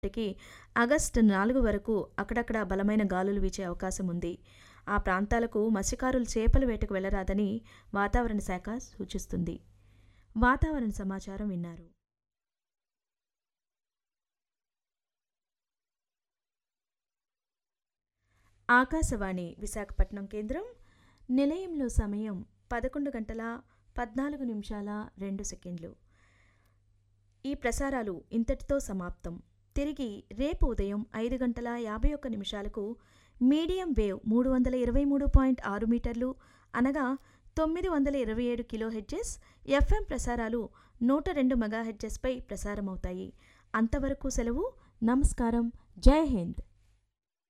నాటికి ఆగస్టు నాలుగు వరకు అక్కడక్కడ బలమైన గాలులు వీచే అవకాశం ఉంది ఆ ప్రాంతాలకు మత్స్యకారులు చేపల వేటకు వెళ్లరాదని వాతావరణ శాఖ సూచిస్తుంది వాతావరణ సమాచారం విన్నారు ఆకాశవాణి విశాఖపట్నం కేంద్రం నిలయంలో సమయం పదకొండు గంటల పద్నాలుగు నిమిషాల రెండు సెకండ్లు ఈ ప్రసారాలు ఇంతటితో సమాప్తం తిరిగి రేపు ఉదయం ఐదు గంటల యాభై ఒక్క నిమిషాలకు మీడియం వేవ్ మూడు వందల ఇరవై మూడు పాయింట్ ఆరు మీటర్లు అనగా తొమ్మిది వందల ఇరవై ఏడు కిలో హెడ్జెస్ ఎఫ్ఎం ప్రసారాలు నూట రెండు మెగా హెడ్జెస్పై ప్రసారమవుతాయి అంతవరకు సెలవు నమస్కారం జై హింద్